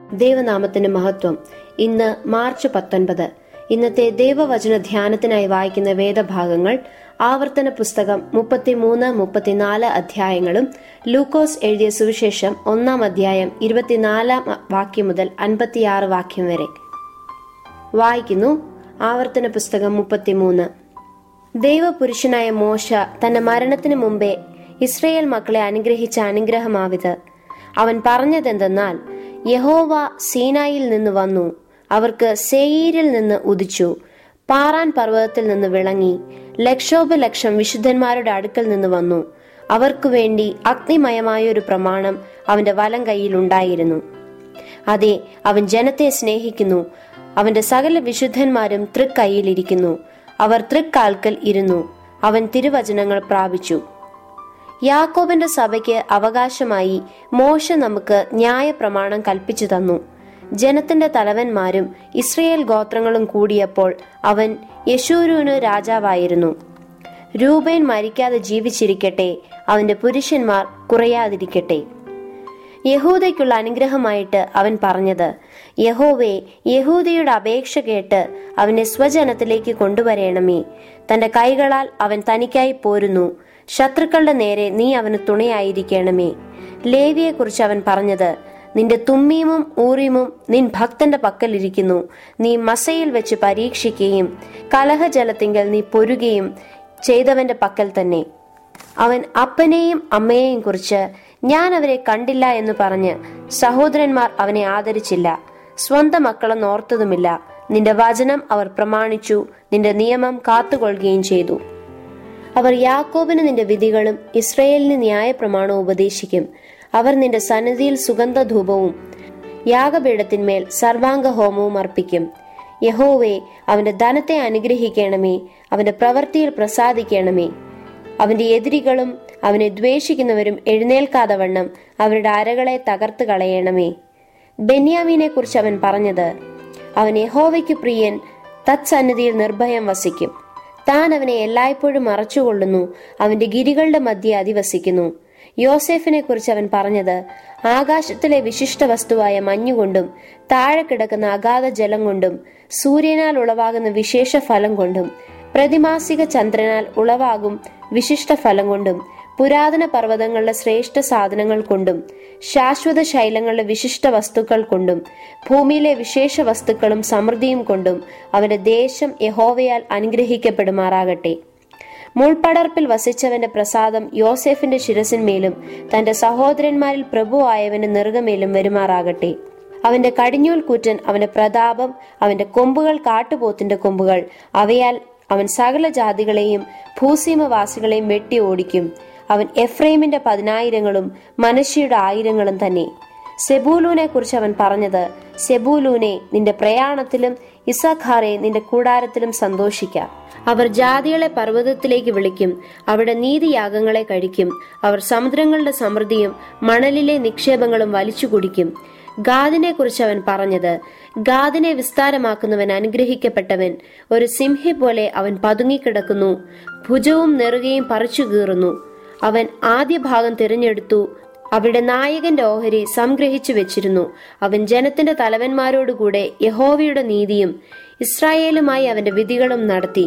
ദൈവനാമത്തിന് മഹത്വം ഇന്ന് മാർച്ച് പത്തൊൻപത് ഇന്നത്തെ ദൈവവചന ധ്യാനത്തിനായി വായിക്കുന്ന വേദഭാഗങ്ങൾ ആവർത്തന പുസ്തകം മുപ്പത്തിമൂന്ന് മുപ്പത്തിനാല് അധ്യായങ്ങളും ലൂക്കോസ് എഴുതിയ സുവിശേഷം ഒന്നാം അധ്യായം ഇരുപത്തിനാലാം വാക്യം മുതൽ അൻപത്തിയാറ് വാക്യം വരെ വായിക്കുന്നു ആവർത്തന പുസ്തകം മുപ്പത്തിമൂന്ന് ദൈവപുരുഷനായ മോശ തന്റെ മരണത്തിനു മുമ്പേ ഇസ്രയേൽ മക്കളെ അനുഗ്രഹിച്ച അനുഗ്രഹമാവിത് അവൻ പറഞ്ഞതെന്തെന്നാൽ യഹോവ സീനായിൽ നിന്ന് വന്നു അവർക്ക് സെയീരിൽ നിന്ന് ഉദിച്ചു പാറാൻ പർവ്വതത്തിൽ നിന്ന് വിളങ്ങി ലക്ഷോപലക്ഷം വിശുദ്ധന്മാരുടെ അടുക്കൽ നിന്ന് വന്നു അവർക്കു വേണ്ടി അഗ്നിമയമായ ഒരു പ്രമാണം അവന്റെ വലം കൈയിൽ ഉണ്ടായിരുന്നു അതെ അവൻ ജനത്തെ സ്നേഹിക്കുന്നു അവന്റെ സകല വിശുദ്ധന്മാരും തൃക്കൈയിലിരിക്കുന്നു അവർ തൃക്കാൽക്കൽ ഇരുന്നു അവൻ തിരുവചനങ്ങൾ പ്രാപിച്ചു യാക്കോബിന്റെ സഭയ്ക്ക് അവകാശമായി മോശ നമുക്ക് ന്യായപ്രമാണം കൽപ്പിച്ചു തന്നു ജനത്തിന്റെ തലവന്മാരും ഇസ്രയേൽ ഗോത്രങ്ങളും കൂടിയപ്പോൾ അവൻ യശൂരൂന് രാജാവായിരുന്നു രൂപേൻ മരിക്കാതെ ജീവിച്ചിരിക്കട്ടെ അവന്റെ പുരുഷന്മാർ കുറയാതിരിക്കട്ടെ യഹൂദയ്ക്കുള്ള അനുഗ്രഹമായിട്ട് അവൻ പറഞ്ഞത് യഹോവേ യഹൂദയുടെ അപേക്ഷ കേട്ട് അവനെ സ്വജനത്തിലേക്ക് കൊണ്ടുവരേണമേ തന്റെ കൈകളാൽ അവൻ തനിക്കായി പോരുന്നു ശത്രുക്കളുടെ നേരെ നീ അവന് തുണയായിരിക്കണമേ ലേവിയെക്കുറിച്ച് അവൻ പറഞ്ഞത് നിന്റെ തുമ്മീമും ഊറിമും നിൻ ഭക്തന്റെ പക്കലിരിക്കുന്നു നീ മസയിൽ വെച്ച് പരീക്ഷിക്കുകയും കലഹജലത്തിങ്കൽ നീ പൊരുകയും ചെയ്തവന്റെ പക്കൽ തന്നെ അവൻ അപ്പനെയും അമ്മയെയും കുറിച്ച് ഞാൻ അവരെ കണ്ടില്ല എന്ന് പറഞ്ഞ് സഹോദരന്മാർ അവനെ ആദരിച്ചില്ല സ്വന്തം മക്കളെന്ന് ഓർത്തതുമില്ല നിന്റെ വചനം അവർ പ്രമാണിച്ചു നിന്റെ നിയമം കാത്തുകൊള്ളുകയും ചെയ്തു അവർ യാക്കോബിന് നിന്റെ വിധികളും ഇസ്രയേലിന് ന്യായപ്രമാണവും ഉപദേശിക്കും അവർ നിന്റെ സന്നിധിയിൽ സുഗന്ധധൂപവും യാഗപീഠത്തിന്മേൽ സർവാംഗ ഹോമവും അർപ്പിക്കും യഹോവേ അവന്റെ ധനത്തെ അനുഗ്രഹിക്കണമേ അവന്റെ പ്രവൃത്തിയിൽ പ്രസാദിക്കണമേ അവന്റെ എതിരികളും അവനെ ദ്വേഷിക്കുന്നവരും എഴുന്നേൽക്കാതെ വണ്ണം അവരുടെ അരകളെ തകർത്ത് കളയണമേ ബെന്യാമീനെ കുറിച്ച് അവൻ പറഞ്ഞത് അവൻ യഹോവയ്ക്ക് പ്രിയൻ തത്സന്നിധിയിൽ നിർഭയം വസിക്കും താൻ അവനെ എല്ലായ്പ്പോഴും മറച്ചുകൊള്ളുന്നു അവന്റെ ഗിരികളുടെ മധ്യെ അധിവസിക്കുന്നു യോസെഫിനെ കുറിച്ച് അവൻ പറഞ്ഞത് ആകാശത്തിലെ വിശിഷ്ട വസ്തുവായ മഞ്ഞുകൊണ്ടും താഴെ കിടക്കുന്ന അഗാധ ജലം കൊണ്ടും സൂര്യനാൽ ഉളവാകുന്ന വിശേഷ ഫലം കൊണ്ടും പ്രതിമാസിക ചന്ദ്രനാൽ ഉളവാകും വിശിഷ്ട ഫലം കൊണ്ടും പുരാതന പർവ്വതങ്ങളുടെ ശ്രേഷ്ഠ സാധനങ്ങൾ കൊണ്ടും ശാശ്വത ശൈലങ്ങളുടെ വിശിഷ്ട വസ്തുക്കൾ കൊണ്ടും ഭൂമിയിലെ വിശേഷ വസ്തുക്കളും സമൃദ്ധിയും കൊണ്ടും അവന്റെ ദേശം യഹോവയാൽ അനുഗ്രഹിക്കപ്പെടുമാറാകട്ടെ മുൾപടർപ്പിൽ വസിച്ചവന്റെ പ്രസാദം യോസെഫിന്റെ ശിരസിന്മേലും തന്റെ സഹോദരന്മാരിൽ പ്രഭുവായവന്റെ നെറുകമേലും വരുമാറാകട്ടെ അവന്റെ കടിഞ്ഞൂൽ കൂറ്റൻ അവന്റെ പ്രതാപം അവന്റെ കൊമ്പുകൾ കാട്ടുപോത്തിന്റെ കൊമ്പുകൾ അവയാൽ അവൻ സകല ജാതികളെയും ഭൂസീമവാസികളെയും വെട്ടി ഓടിക്കും അവൻ എഫ്രൈമിന്റെ പതിനായിരങ്ങളും മനശ്ശിയുടെ ആയിരങ്ങളും തന്നെ സെബൂലൂനെ കുറിച്ച് അവൻ പറഞ്ഞത് സെബൂലൂനെ നിന്റെ പ്രയാണത്തിലും ഇസഖാറെ നിന്റെ കൂടാരത്തിലും സന്തോഷിക്കാം അവർ ജാതികളെ പർവ്വതത്തിലേക്ക് വിളിക്കും അവിടെ നീതിയാഗങ്ങളെ കഴിക്കും അവർ സമുദ്രങ്ങളുടെ സമൃദ്ധിയും മണലിലെ നിക്ഷേപങ്ങളും വലിച്ചു കുടിക്കും ഗാദിനെ കുറിച്ച് അവൻ പറഞ്ഞത് ഗാദിനെ വിസ്താരമാക്കുന്നവൻ അനുഗ്രഹിക്കപ്പെട്ടവൻ ഒരു സിംഹി പോലെ അവൻ പതുങ്ങിക്കിടക്കുന്നു ഭുജവും നെറുകയും പറിച്ചു കീറുന്നു അവൻ ആദ്യ ഭാഗം തിരഞ്ഞെടുത്തു അവിടെ നായകന്റെ ഓഹരി സംഗ്രഹിച്ചു വെച്ചിരുന്നു അവൻ ജനത്തിന്റെ തലവന്മാരോടുകൂടെ യഹോവയുടെ നീതിയും ഇസ്രായേലുമായി അവന്റെ വിധികളും നടത്തി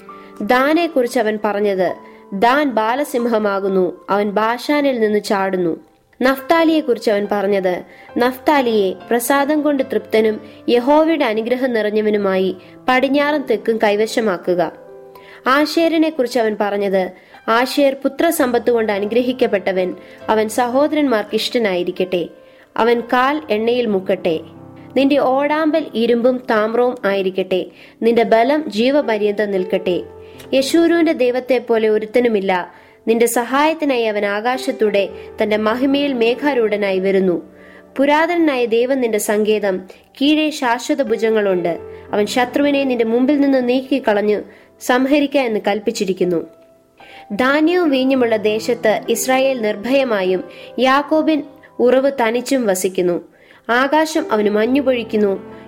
ദാനെ കുറിച്ച് അവൻ പറഞ്ഞത് ദാൻ ബാലസിംഹമാകുന്നു അവൻ ബാഷാനിൽ നിന്ന് ചാടുന്നു നഫ്താലിയെ കുറിച്ച് അവൻ പറഞ്ഞത് നഫ്താലിയെ പ്രസാദം കൊണ്ട് തൃപ്തനും യഹോവയുടെ അനുഗ്രഹം നിറഞ്ഞവനുമായി പടിഞ്ഞാറും തെക്കും കൈവശമാക്കുക ആശേരിനെ കുറിച്ച് അവൻ പറഞ്ഞത് ആശേർ പുത്രസമ്പത്ത് കൊണ്ട് അനുഗ്രഹിക്കപ്പെട്ടവൻ അവൻ സഹോദരന്മാർക്ക് ഇഷ്ടനായിരിക്കട്ടെ അവൻ കാൽ എണ്ണയിൽ മുക്കട്ടെ നിന്റെ ഓടാമ്പൽ ഇരുമ്പും താമ്രവും ആയിരിക്കട്ടെ നിന്റെ ബലം ജീവപര്യന്തം നിൽക്കട്ടെ യശൂരുവിന്റെ ദൈവത്തെ പോലെ ഒരുത്തനുമില്ല നിന്റെ സഹായത്തിനായി അവൻ ആകാശത്തൂടെ തന്റെ മഹിമയിൽ മേഘാരൂഢനായി വരുന്നു പുരാതനായ ദൈവം നിന്റെ സങ്കേതം കീഴെ ശാശ്വത ഭുജങ്ങളുണ്ട് അവൻ ശത്രുവിനെ നിന്റെ മുമ്പിൽ നിന്ന് നീക്കിക്കളഞ്ഞു സംഹരിക്ക എന്ന് കൽപ്പിച്ചിരിക്കുന്നു ധാന്യവും വീഞ്ഞുമുള്ള ദേശത്ത് ഇസ്രായേൽ നിർഭയമായും യാക്കോബിൻ ഉറവ് തനിച്ചും വസിക്കുന്നു ആകാശം അവന് മഞ്ഞു പൊഴിക്കുന്നു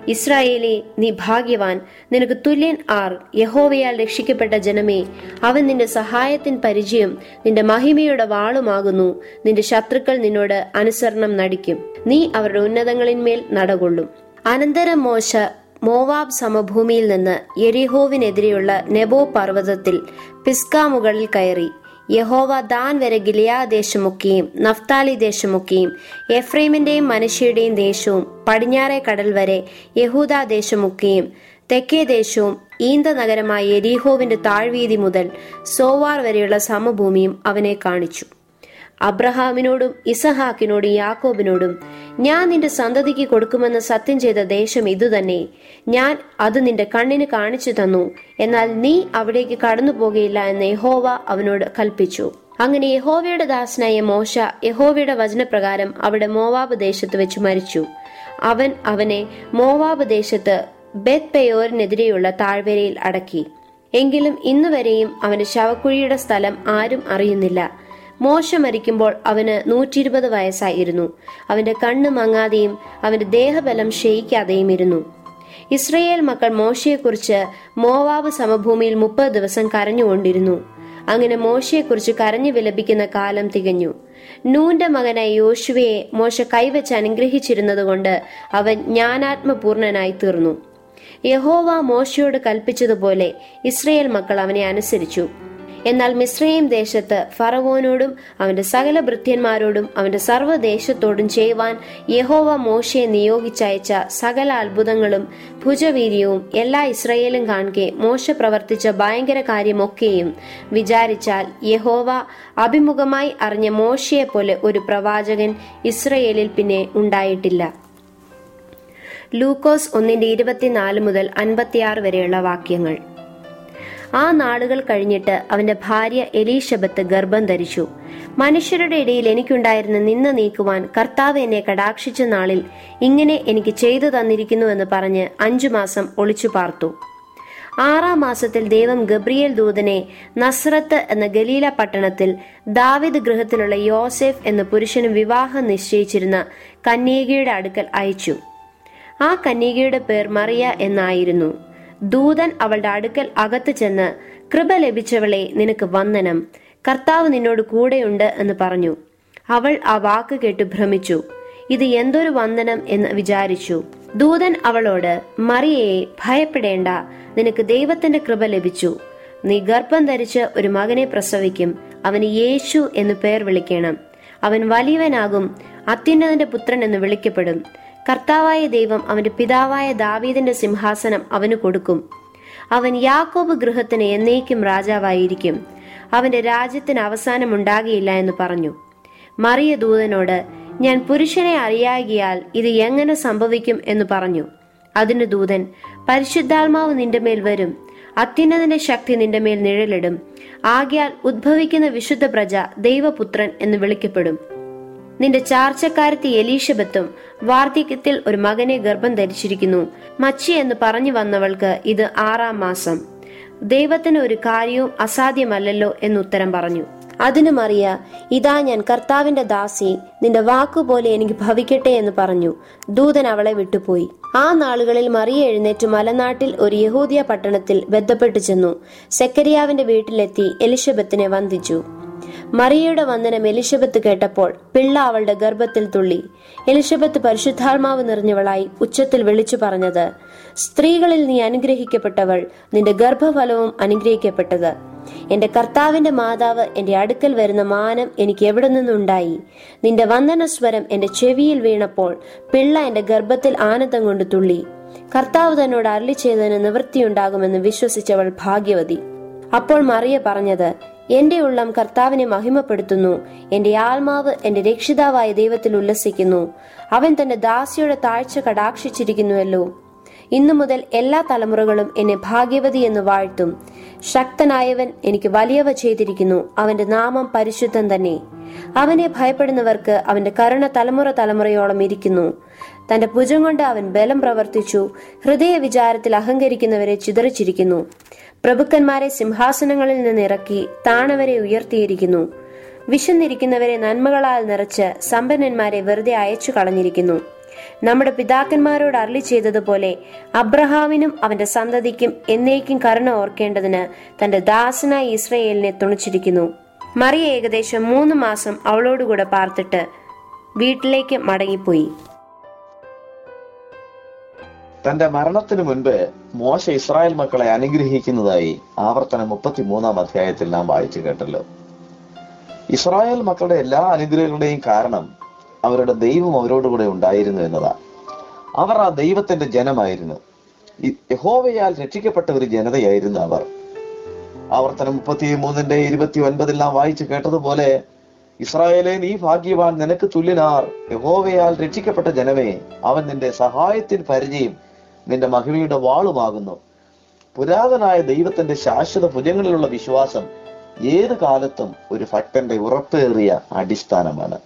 ഇസ്രായേലി നീ ഭാഗ്യവാൻ നിനക്ക് തുല്യൻ ആർ യഹോവയാൽ രക്ഷിക്കപ്പെട്ട ജനമേ അവൻ നിന്റെ സഹായത്തിൻ പരിചയം നിന്റെ മഹിമയുടെ വാളുമാകുന്നു നിന്റെ ശത്രുക്കൾ നിന്നോട് അനുസരണം നടിക്കും നീ അവരുടെ ഉന്നതങ്ങളിന്മേൽ നടകൊള്ളും അനന്തരം മോശ മോവാബ് സമഭൂമിയിൽ നിന്ന് യെരിഹോവിനെതിരെയുള്ള നെബോ പർവ്വതത്തിൽ പിസ്ക മുകളിൽ കയറി യഹോവ ദാൻ വരെ ഗിലിയാ ദേശമൊക്കെയും നഫ്താലി ദേശമൊക്കെയും എഫ്രൈമിന്റെയും മനുഷ്യയുടെയും ദേശവും പടിഞ്ഞാറേ കടൽ വരെ യഹൂദ ദേശമൊക്കെയും തെക്കേ ദേശവും ഈന്ത നഗരമായ എരീഹോവിന്റെ താഴ്വീതി മുതൽ സോവാർ വരെയുള്ള സമഭൂമിയും അവനെ കാണിച്ചു അബ്രഹാമിനോടും ഇസഹാക്കിനോടും യാക്കോബിനോടും ഞാൻ നിന്റെ സന്തതിക്ക് കൊടുക്കുമെന്ന് സത്യം ചെയ്ത ദേശം ഇതുതന്നെ ഞാൻ അത് നിന്റെ കണ്ണിന് കാണിച്ചു തന്നു എന്നാൽ നീ അവിടേക്ക് കടന്നു പോകുകയില്ല എന്ന് യഹോവ അവനോട് കൽപ്പിച്ചു അങ്ങനെ യഹോവയുടെ ദാസനായ മോശ യഹോവയുടെ വചനപ്രകാരം അവിടെ മോവാബ് ദേശത്ത് വെച്ച് മരിച്ചു അവൻ അവനെ മോവാബ് ദേശത്ത് ബെത് പെയോറിനെതിരെയുള്ള താഴ്വരയിൽ അടക്കി എങ്കിലും ഇന്നുവരെയും അവന്റെ ശവക്കുഴിയുടെ സ്ഥലം ആരും അറിയുന്നില്ല മോശ മരിക്കുമ്പോൾ അവന് നൂറ്റി ഇരുപത് വയസ്സായിരുന്നു അവന്റെ കണ്ണ് മങ്ങാതെയും അവന്റെ ദേഹബലം ക്ഷയിക്കാതെയും ഇരുന്നു ഇസ്രയേൽ മക്കൾ മോശയെക്കുറിച്ച് മോവാബ് സമഭൂമിയിൽ മുപ്പത് ദിവസം കരഞ്ഞുകൊണ്ടിരുന്നു അങ്ങനെ മോശയെക്കുറിച്ച് കരഞ്ഞു വിലപിക്കുന്ന കാലം തികഞ്ഞു നൂന്റെ മകനായ യോശുവയെ മോശ കൈവച്ച് അനുഗ്രഹിച്ചിരുന്നതുകൊണ്ട് അവൻ ജ്ഞാനാത്മപൂർണനായി തീർന്നു യഹോവ മോശയോട് കൽപ്പിച്ചതുപോലെ ഇസ്രയേൽ മക്കൾ അവനെ അനുസരിച്ചു എന്നാൽ മിശ്രയും ദേശത്ത് ഫറവോനോടും അവന്റെ സകല ഭൃത്യന്മാരോടും അവന്റെ സർവ്വദേശത്തോടും ചെയ്യുവാൻ യഹോവ മോശയെ നിയോഗിച്ചയച്ച സകല അത്ഭുതങ്ങളും ഭുജവീര്യവും എല്ലാ ഇസ്രയേലും കാണുകെ മോശ പ്രവർത്തിച്ച ഭയങ്കര കാര്യമൊക്കെയും വിചാരിച്ചാൽ യഹോവ അഭിമുഖമായി അറിഞ്ഞ മോശയെ പോലെ ഒരു പ്രവാചകൻ ഇസ്രയേലിൽ പിന്നെ ഉണ്ടായിട്ടില്ല ലൂക്കോസ് ഒന്നിന്റെ ഇരുപത്തിനാല് മുതൽ അൻപത്തിയാറ് വരെയുള്ള വാക്യങ്ങൾ ആ നാളുകൾ കഴിഞ്ഞിട്ട് അവന്റെ ഭാര്യ എലീഷബത്ത് ഗർഭം ധരിച്ചു മനുഷ്യരുടെ ഇടയിൽ എനിക്കുണ്ടായിരുന്ന നിന്ന നീക്കുവാൻ കർത്താവ് എന്നെ കടാക്ഷിച്ച നാളിൽ ഇങ്ങനെ എനിക്ക് ചെയ്തു തന്നിരിക്കുന്നുവെന്ന് പറഞ്ഞ് അഞ്ചു മാസം ഒളിച്ചു പാർത്തു ആറാം മാസത്തിൽ ദൈവം ഗബ്രിയേൽ ദൂതനെ നസ്രത്ത് എന്ന ഗലീല പട്ടണത്തിൽ ദാവിദ് ഗൃഹത്തിലുള്ള യോസെഫ് എന്ന പുരുഷന് വിവാഹം നിശ്ചയിച്ചിരുന്ന കന്യകയുടെ അടുക്കൽ അയച്ചു ആ കന്യകയുടെ പേർ മറിയ എന്നായിരുന്നു ദൂതൻ അവളുടെ അടുക്കൽ അകത്ത് ചെന്ന് കൃപ ലഭിച്ചവളെ നിനക്ക് വന്ദനം കർത്താവ് നിന്നോട് കൂടെയുണ്ട് എന്ന് പറഞ്ഞു അവൾ ആ വാക്ക് കേട്ട് ഭ്രമിച്ചു ഇത് എന്തൊരു വന്ദനം എന്ന് വിചാരിച്ചു ദൂതൻ അവളോട് മറിയയെ ഭയപ്പെടേണ്ട നിനക്ക് ദൈവത്തിന്റെ കൃപ ലഭിച്ചു നീ ഗർഭം ധരിച്ച് ഒരു മകനെ പ്രസവിക്കും അവന് യേശു എന്ന് പേർ വിളിക്കണം അവൻ വലിയവനാകും അത്യുന്നതന്റെ പുത്രൻ എന്ന് വിളിക്കപ്പെടും കർത്താവായ ദൈവം അവന്റെ പിതാവായ ദാവീദിന്റെ സിംഹാസനം അവന് കൊടുക്കും അവൻ യാക്കോബ് ഗൃഹത്തിന് എന്നേക്കും രാജാവായിരിക്കും അവന്റെ രാജ്യത്തിന് അവസാനം ഉണ്ടാകിയില്ല എന്ന് പറഞ്ഞു മറിയ ദൂതനോട് ഞാൻ പുരുഷനെ അറിയാകിയാൽ ഇത് എങ്ങനെ സംഭവിക്കും എന്ന് പറഞ്ഞു അതിന് ദൂതൻ പരിശുദ്ധാത്മാവ് നിന്റെ മേൽ വരും അത്യുന്നതിന്റെ ശക്തി നിന്റെ മേൽ നിഴലിടും ആകിയാൽ ഉദ്ഭവിക്കുന്ന വിശുദ്ധ പ്രജ ദൈവപുത്രൻ എന്ന് വിളിക്കപ്പെടും നിന്റെ ചാർച്ചക്കാരത്തി എലീഷബത്തും വാർദ്ധക്യത്തിൽ ഒരു മകനെ ഗർഭം ധരിച്ചിരിക്കുന്നു മച്ചി എന്ന് പറഞ്ഞു വന്നവൾക്ക് ഇത് ആറാം മാസം ദൈവത്തിന് ഒരു കാര്യവും അസാധ്യമല്ലല്ലോ എന്നുത്തരം പറഞ്ഞു അതിനു മറിയ ഇതാ ഞാൻ കർത്താവിന്റെ ദാസി നിന്റെ വാക്കുപോലെ എനിക്ക് ഭവിക്കട്ടെ എന്ന് പറഞ്ഞു ദൂതൻ അവളെ വിട്ടുപോയി ആ നാളുകളിൽ മറിയ എഴുന്നേറ്റ് മലനാട്ടിൽ ഒരു യഹൂദിയ പട്ടണത്തിൽ ബന്ധപ്പെട്ടു ചെന്നു സെക്കരിയാവിന്റെ വീട്ടിലെത്തി എലിഷബത്തിനെ വന്ദിച്ചു മറിയയുടെ വന്ദനം എലിശബത്ത് കേട്ടപ്പോൾ പിള്ള അവളുടെ ഗർഭത്തിൽ തുള്ളി എലിശബത്ത് പരിശുദ്ധാത്മാവ് നിറഞ്ഞവളായി ഉച്ചത്തിൽ വിളിച്ചു പറഞ്ഞത് സ്ത്രീകളിൽ നീ അനുഗ്രഹിക്കപ്പെട്ടവൾ നിന്റെ ഗർഭഫലവും അനുഗ്രഹിക്കപ്പെട്ടത് എന്റെ കർത്താവിന്റെ മാതാവ് എന്റെ അടുക്കൽ വരുന്ന മാനം എനിക്ക് എവിടെ നിന്നുണ്ടായി നിന്റെ വന്ദനസ്വരം എന്റെ ചെവിയിൽ വീണപ്പോൾ പിള്ള എന്റെ ഗർഭത്തിൽ ആനന്ദം കൊണ്ട് തുള്ളി കർത്താവ് തന്നോട് അരളി ചെയ്തതിന് നിവൃത്തിയുണ്ടാകുമെന്ന് വിശ്വസിച്ചവൾ ഭാഗ്യവതി അപ്പോൾ മറിയ പറഞ്ഞത് എന്റെ ഉള്ളം കർത്താവിനെ മഹിമപ്പെടുത്തുന്നു എന്റെ ആത്മാവ് എന്റെ രക്ഷിതാവായ ദൈവത്തിൽ ഉല്ലസിക്കുന്നു അവൻ തന്റെ ദാസിയുടെ താഴ്ച കടാക്ഷിച്ചിരിക്കുന്നുവല്ലോ ഇന്നു മുതൽ എല്ലാ തലമുറകളും എന്നെ ഭാഗ്യവതി എന്ന് വാഴ്ത്തും ശക്തനായവൻ എനിക്ക് വലിയവ ചെയ്തിരിക്കുന്നു അവന്റെ നാമം പരിശുദ്ധം തന്നെ അവനെ ഭയപ്പെടുന്നവർക്ക് അവന്റെ കരുണ തലമുറ തലമുറയോളം ഇരിക്കുന്നു തന്റെ ഭുജം കൊണ്ട് അവൻ ബലം പ്രവർത്തിച്ചു ഹൃദയ വിചാരത്തിൽ അഹങ്കരിക്കുന്നവരെ ചിതറിച്ചിരിക്കുന്നു പ്രഭുക്കന്മാരെ സിംഹാസനങ്ങളിൽ നിന്ന് ഇറക്കി താണവരെ ഉയർത്തിയിരിക്കുന്നു വിശന്നിരിക്കുന്നവരെ നന്മകളാൽ നിറച്ച് സമ്പന്നന്മാരെ വെറുതെ അയച്ചു കളഞ്ഞിരിക്കുന്നു നമ്മുടെ പിതാക്കന്മാരോട് അരളി ചെയ്തതുപോലെ അബ്രഹാമിനും അവന്റെ സന്തതിക്കും എന്നേക്കും കരുണ ഓർക്കേണ്ടതിന് തന്റെ ദാസനായ ഇസ്രയേലിനെ തുണിച്ചിരിക്കുന്നു മറിയ ഏകദേശം മൂന്ന് മാസം അവളോടുകൂടെ പാർത്തിട്ട് വീട്ടിലേക്ക് മടങ്ങിപ്പോയി തന്റെ മരണത്തിന് മുൻപ് മോശ ഇസ്രായേൽ മക്കളെ അനുഗ്രഹിക്കുന്നതായി ആവർത്തനം മുപ്പത്തിമൂന്നാം അധ്യായത്തിൽ നാം വായിച്ചു കേട്ടല്ലോ ഇസ്രായേൽ മക്കളുടെ എല്ലാ അനുഗ്രഹങ്ങളുടെയും കാരണം അവരുടെ ദൈവം അവരോടുകൂടെ ഉണ്ടായിരുന്നു എന്നതാ അവർ ആ ദൈവത്തിന്റെ ജനമായിരുന്നു ഈ- യഹോവയാൽ രക്ഷിക്കപ്പെട്ട ഒരു ജനതയായിരുന്നു അവർ ആവർത്തനം മുപ്പത്തി മൂന്നിന്റെ ഇരുപത്തി ഒൻപതിൽ നാം വായിച്ചു കേട്ടതുപോലെ ഇസ്രായേലെ നീ ഭാഗ്യവാൻ നിനക്ക് തുല്യനാർ യഹോവയാൽ രക്ഷിക്കപ്പെട്ട ജനമേ അവൻ നിന്റെ സഹായത്തിന് പരിചയം നിന്റെ മഹിമയുടെ വാളുമാകുന്നു പുരാതനായ ദൈവത്തിന്റെ ശാശ്വത ഭുജങ്ങളിലുള്ള വിശ്വാസം ഏത് കാലത്തും ഒരു ഭക്തന്റെ ഉറപ്പേറിയ അടിസ്ഥാനമാണ്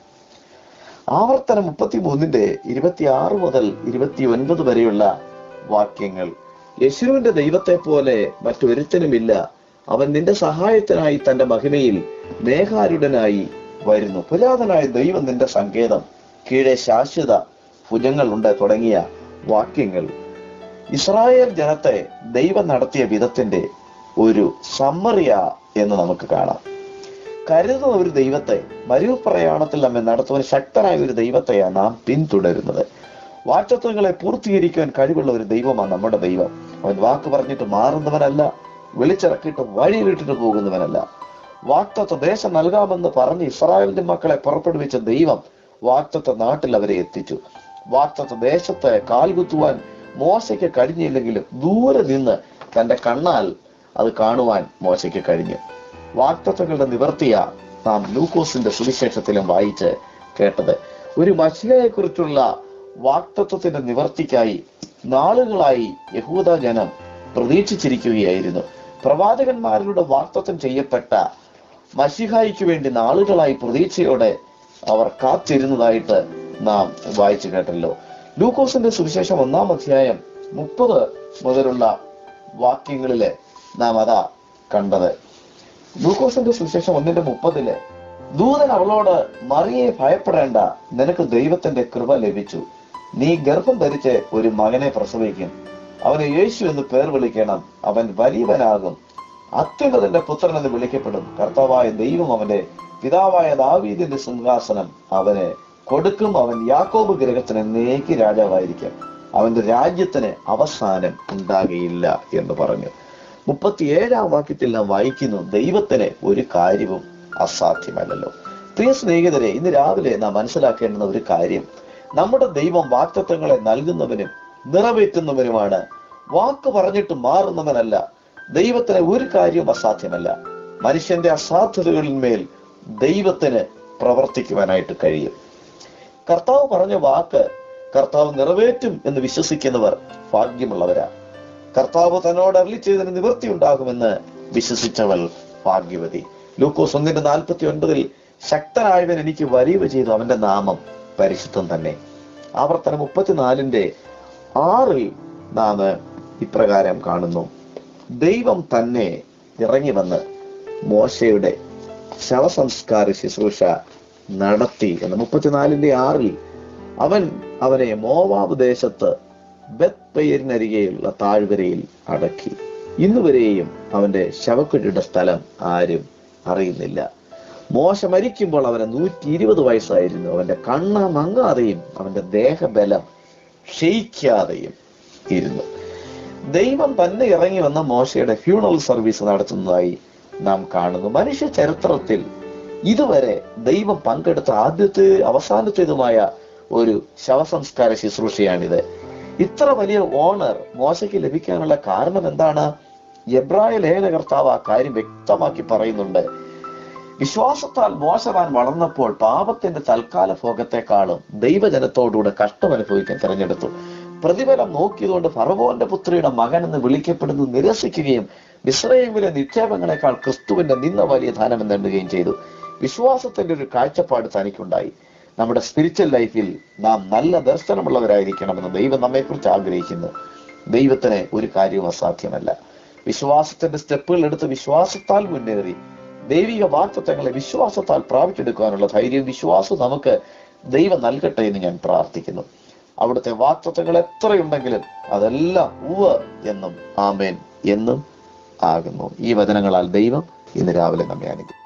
ആവർത്തനം മുപ്പത്തി മൂന്നിന്റെ ഇരുപത്തി ആറ് മുതൽ ഇരുപത്തി ഒൻപത് വരെയുള്ള വാക്യങ്ങൾ യേശുവിന്റെ ദൈവത്തെ പോലെ മറ്റൊരുത്തനുമില്ല അവൻ നിന്റെ സഹായത്തിനായി തന്റെ മഹിമയിൽ മേഘാരുടനായി വരുന്നു പുരാതനായ ദൈവം നിന്റെ സങ്കേതം കീഴെ ശാശ്വത ഭുജങ്ങളുണ്ട് തുടങ്ങിയ വാക്യങ്ങൾ ഇസ്രായേൽ ജനത്തെ ദൈവം നടത്തിയ വിധത്തിന്റെ ഒരു സമ്മറിയ എന്ന് നമുക്ക് കാണാം കരുതുന്ന ഒരു ദൈവത്തെ മരുപ്രയാണത്തിൽ നമ്മെ നടത്തുവാൻ ശക്തനായ ഒരു ദൈവത്തെയാണ് നാം പിന്തുടരുന്നത് വാറ്റത്വങ്ങളെ പൂർത്തീകരിക്കാൻ കഴിവുള്ള ഒരു ദൈവമാണ് നമ്മുടെ ദൈവം അവൻ വാക്ക് പറഞ്ഞിട്ട് മാറുന്നവനല്ല വിളിച്ചിറക്കിയിട്ട് വഴിയിലിട്ടിട്ട് പോകുന്നവനല്ല വാക്തത്വ ദേശം നൽകാമെന്ന് പറഞ്ഞ് ഇസ്രായേലിന്റെ മക്കളെ പുറപ്പെടുവിച്ച ദൈവം വാക്തത്വ നാട്ടിൽ അവരെ എത്തിച്ചു വാക്തത്വ ദേശത്തെ കാൽകുത്തുവാൻ മോശയ്ക്ക് കഴിഞ്ഞില്ലെങ്കിലും ദൂരെ നിന്ന് തന്റെ കണ്ണാൽ അത് കാണുവാൻ മോശയ്ക്ക് കഴിഞ്ഞു വാക്തത്വങ്ങളുടെ നിവർത്തിയ നാം ലൂക്കോസിന്റെ സുവിശേഷത്തിലും വായിച്ച് കേട്ടത് ഒരു മഷികയെ കുറിച്ചുള്ള വാക്തത്വത്തിന്റെ നിവർത്തിക്കായി നാളുകളായി യഹൂദ ജനം പ്രതീക്ഷിച്ചിരിക്കുകയായിരുന്നു പ്രവാചകന്മാരിലൂടെ വാക്തത്വം ചെയ്യപ്പെട്ട മഷിഹായിക്ക് വേണ്ടി നാളുകളായി പ്രതീക്ഷയോടെ അവർ കാത്തിരുന്നതായിട്ട് നാം വായിച്ചു കേട്ടല്ലോ ലൂക്കോസിന്റെ സുവിശേഷം ഒന്നാം അധ്യായം മുപ്പത് മുതലുള്ള വാക്യങ്ങളില് നാം അതാ കണ്ടത് ലൂക്കോസിന്റെ സുവിശേഷം ഒന്നിന്റെ മുപ്പതില് ദൂതൻ അവളോട് മറിയെ ഭയപ്പെടേണ്ട നിനക്ക് ദൈവത്തിന്റെ കൃപ ലഭിച്ചു നീ ഗർഭം ധരിച്ച് ഒരു മകനെ പ്രസവിക്കും അവന് യേശു എന്ന് പേർ വിളിക്കണം അവൻ വലിയവനാകും അത്യുന്നതന്റെ പുത്രൻ എന്ന് വിളിക്കപ്പെടും കർത്താവായ ദൈവം അവന്റെ പിതാവായ ദാവീദിന്റെ സിംഹാസനം അവന് കൊടുക്കും അവൻ യാക്കോബ് ഗ്രഹത്തിന് നേക്ക് രാജാവായിരിക്കും അവന്റെ രാജ്യത്തിന് അവസാനം ഉണ്ടാകുകയില്ല എന്ന് പറഞ്ഞു മുപ്പത്തിയേഴാം വാക്യത്തിൽ നാം വായിക്കുന്നു ദൈവത്തിന് ഒരു കാര്യവും അസാധ്യമല്ലല്ലോ പ്രിയ സ്നേഹിതരെ ഇന്ന് രാവിലെ നാം മനസ്സിലാക്കേണ്ടുന്ന ഒരു കാര്യം നമ്മുടെ ദൈവം വാക്തത്വങ്ങളെ നൽകുന്നവനും നിറവേറ്റുന്നവനുമാണ് വാക്ക് പറഞ്ഞിട്ട് മാറുന്നവനല്ല ദൈവത്തിന് ഒരു കാര്യവും അസാധ്യമല്ല മനുഷ്യന്റെ അസാധ്യതകളിന്മേൽ ദൈവത്തിന് പ്രവർത്തിക്കുവാനായിട്ട് കഴിയും കർത്താവ് പറഞ്ഞ വാക്ക് കർത്താവ് നിറവേറ്റും എന്ന് വിശ്വസിക്കുന്നവർ ഭാഗ്യമുള്ളവരാ കർത്താവ് തന്നോട് അരളി ചെയ്തതിന് നിവൃത്തി ഉണ്ടാകുമെന്ന് വിശ്വസിച്ചവൾ ഭാഗ്യവതി ലൂക്കോസ് ഒന്നിന്റെ നാൽപ്പത്തി ഒൻപതിൽ ശക്തനായവൻ എനിക്ക് വരിക ചെയ്തു അവന്റെ നാമം പരിശുദ്ധം തന്നെ ആവർത്തനം മുപ്പത്തിനാലിന്റെ ആറിൽ നാം ഇപ്രകാരം കാണുന്നു ദൈവം തന്നെ ഇറങ്ങി വന്ന് മോശയുടെ ശവസംസ്കാര ശുശ്രൂഷ നടത്തി എന്ന് മുപ്പത്തിനാലിന്റെ ആറിൽ അവൻ അവനെ മോവാബ് ദേശത്ത് ബത്പെയരിനരികെയുള്ള താഴ്വരയിൽ അടക്കി ഇന്നുവരെയും അവന്റെ ശവക്കുഴിയുടെ സ്ഥലം ആരും അറിയുന്നില്ല മോശ മരിക്കുമ്പോൾ അവന് നൂറ്റി ഇരുപത് വയസ്സായിരുന്നു അവന്റെ കണ്ണ മങ്ങാതെയും അവന്റെ ദേഹബലം ക്ഷയിക്കാതെയും ഇരുന്നു ദൈവം തന്നെ ഇറങ്ങി വന്ന മോശയുടെ ഫ്യൂണറൽ സർവീസ് നടത്തുന്നതായി നാം കാണുന്നു മനുഷ്യ ചരിത്രത്തിൽ ഇതുവരെ ദൈവം പങ്കെടുത്ത ആദ്യത്തെ അവസാനത്തേതുമായ ഒരു ശവസംസ്കാര ശുശ്രൂഷയാണിത് ഇത്ര വലിയ ഓണർ മോശയ്ക്ക് ലഭിക്കാനുള്ള കാരണം എന്താണ് എബ്രായ ലേഖനകർത്താവ് ആ കാര്യം വ്യക്തമാക്കി പറയുന്നുണ്ട് വിശ്വാസത്താൽ മോശവാൻ വളർന്നപ്പോൾ പാപത്തിന്റെ തൽക്കാല ഭോഗത്തെക്കാളും ദൈവജനത്തോടുകൂടെ കഷ്ടം അനുഭവിക്കാൻ തിരഞ്ഞെടുത്തു പ്രതിഫലം നോക്കിയതുകൊണ്ട് ഫറവോന്റെ പുത്രിയുടെ മകൻ എന്ന് വിളിക്കപ്പെടുന്നത് നിരസിക്കുകയും ഇസ്രയേലിലെ നിക്ഷേപങ്ങളെക്കാൾ ക്രിസ്തുവിന്റെ നിന്ന വലിയ ധനം എന്നെണ്ണുകയും ചെയ്തു വിശ്വാസത്തിന്റെ ഒരു കാഴ്ചപ്പാട് തനിക്കുണ്ടായി നമ്മുടെ സ്പിരിച്വൽ ലൈഫിൽ നാം നല്ല ദർശനമുള്ളവരായിരിക്കണമെന്ന് ദൈവം നമ്മെക്കുറിച്ച് ആഗ്രഹിക്കുന്നു ദൈവത്തിന് ഒരു കാര്യവും അസാധ്യമല്ല വിശ്വാസത്തിന്റെ സ്റ്റെപ്പുകൾ എടുത്ത് വിശ്വാസത്താൽ മുന്നേറി ദൈവിക വാക്തത്വങ്ങളെ വിശ്വാസത്താൽ പ്രാപിച്ചെടുക്കാനുള്ള ധൈര്യം വിശ്വാസം നമുക്ക് ദൈവം നൽകട്ടെ എന്ന് ഞാൻ പ്രാർത്ഥിക്കുന്നു അവിടുത്തെ വാക്തത്വങ്ങൾ എത്രയുണ്ടെങ്കിലും അതെല്ലാം ഉവ് എന്നും ആമേൻ എന്നും ആകുന്നു ഈ വചനങ്ങളാൽ ദൈവം ഇന്ന് രാവിലെ നമ്മെ അനുഗ്രഹിക്കും